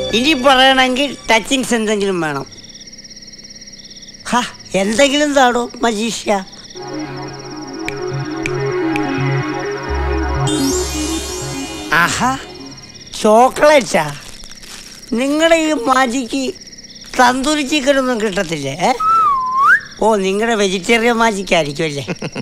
ഇനി പറയണമെങ്കിൽ ടച്ചിങ്സ് എന്തെങ്കിലും വേണം ഹാ എന്തെങ്കിലും താടോ മജീഷ്യ ആഹാ ചോക്ലേറ്റാ നിങ്ങളുടെ ഈ മാജിക്ക് തന്തൂരി ചിക്കനൊന്നും കിട്ടത്തില്ലേ ഏ? ഓ നിങ്ങളുടെ വെജിറ്റേറിയൻ മാജിക് ആയിരിക്കും അല്ലേ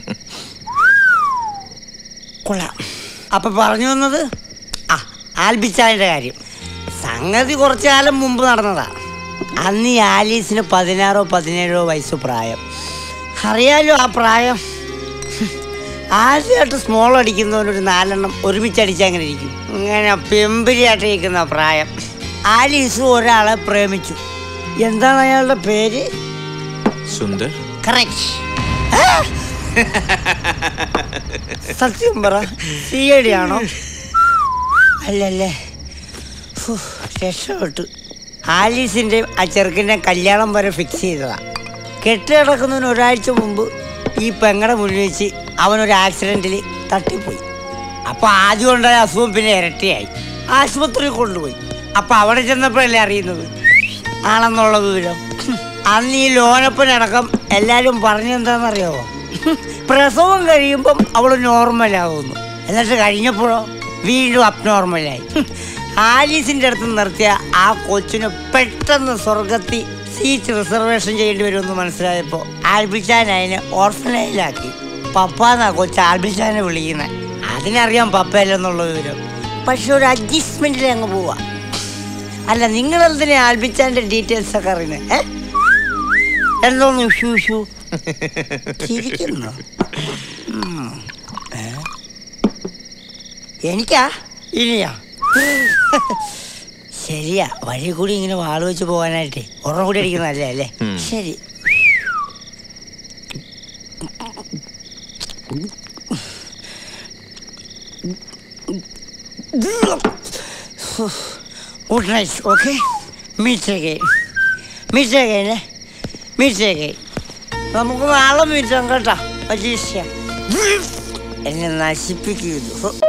കൊള്ളാം അപ്പൊ പറഞ്ഞു വന്നത് ആ ആൽബിച്ചായന്റെ കാര്യം സംഗതി കുറച്ചു കാലം മുമ്പ് നടന്നതാ അന്ന് ഈ ആലീസിന് പതിനാറോ പതിനേഴോ വയസ്സ് പ്രായം അറിയാലോ ആ പ്രായം ആദ്യമായിട്ട് സ്മോൾ അടിക്കുന്നവനൊരു നാലെണ്ണം ഒരുമിച്ച് അടിച്ചാൽ അങ്ങനെ ഇരിക്കും ഇങ്ങനെ പെമ്പിരിയായിട്ട് ഇരിക്കുന്ന പ്രായം ആലീസ് ഒരാളെ പ്രേമിച്ചു എന്താണ് അയാളുടെ പേര് സുന്ദർ കറക്റ്റ് സത്യം പറ സി ഐ ഡി ആണോ അല്ലല്ലേ ഫു, രക്ഷപ്പെട്ടു ആലീസിൻ്റെയും ആ ചെറുക്കിൻ്റെ കല്യാണം വരെ ഫിക്സ് ചെയ്തതാ കെട്ട് കിടക്കുന്നതിന് ഒരാഴ്ച മുമ്പ് ഈ പെങ്ങടെ മുന്നിൽ വെച്ച് അവനൊരു ആക്സിഡൻറ്റിൽ തട്ടിപ്പോയി അപ്പോൾ ആദ്യം ഉണ്ടായ അസുഖം പിന്നെ ഇരട്ടിയായി ആശുപത്രിയിൽ കൊണ്ടുപോയി അപ്പോൾ അവിടെ ചെന്നപ്പോഴല്ലേ അറിയുന്നത് ആണെന്നുള്ള വിവരം അന്ന് ഈ ലോനപ്പനടക്കം എല്ലാവരും പറഞ്ഞെന്താണെന്നറിയാമോ പ്രസവം കഴിയുമ്പം അവൾ നോർമലാകുന്നു എന്നിട്ട് കഴിഞ്ഞപ്പോഴോ വീണ്ടും അബ്നോർമലായി ആലീസിൻ്റെ അടുത്ത് നിർത്തിയ ആ കൊച്ചിന് പെട്ടെന്ന് സ്വർഗത്തിൽ സീറ്റ് റിസർവേഷൻ ചെയ്യേണ്ടി വരുമെന്ന് മനസ്സിലായപ്പോൾ ആൽബിച്ചാനതിനെ ഓർഫനൈലാക്കി പപ്പ എന്നാ കൊച്ചു ആൽബിച്ചാനെ വിളിക്കുന്നത് അതിനറിയാം പപ്പയല്ലെന്നുള്ള വിവരം പക്ഷെ ഒരു അഡ്ജസ്റ്റ്മെൻറ്റിൽ അങ്ങ് പോവാ അല്ല നിങ്ങൾ എന്തിനാ ആൽബിച്ചാന്റെ ഡീറ്റെയിൽസ് ഒക്കെ അറിയുന്നത് ഏ എന്തോന്ന് ഉഷു ഉഷു ചിരിക്കുന്നു ഉം. ഏ? എനിക്കാ ഇനിയാ ശരിയാ വഴി കൂടി ഇങ്ങനെ വാള് വെച്ച് പോകാനായിട്ടേ ഉറം കൂടി അടിക്കുന്നതല്ലേ അല്ലേ ഉം. ശരി good night okay meet again meet again meet again നമുക്ക് നാളെ മീറ്റാം കേട്ടോ അജീഷ്യ എന്നെ നശിപ്പിക്കുന്നു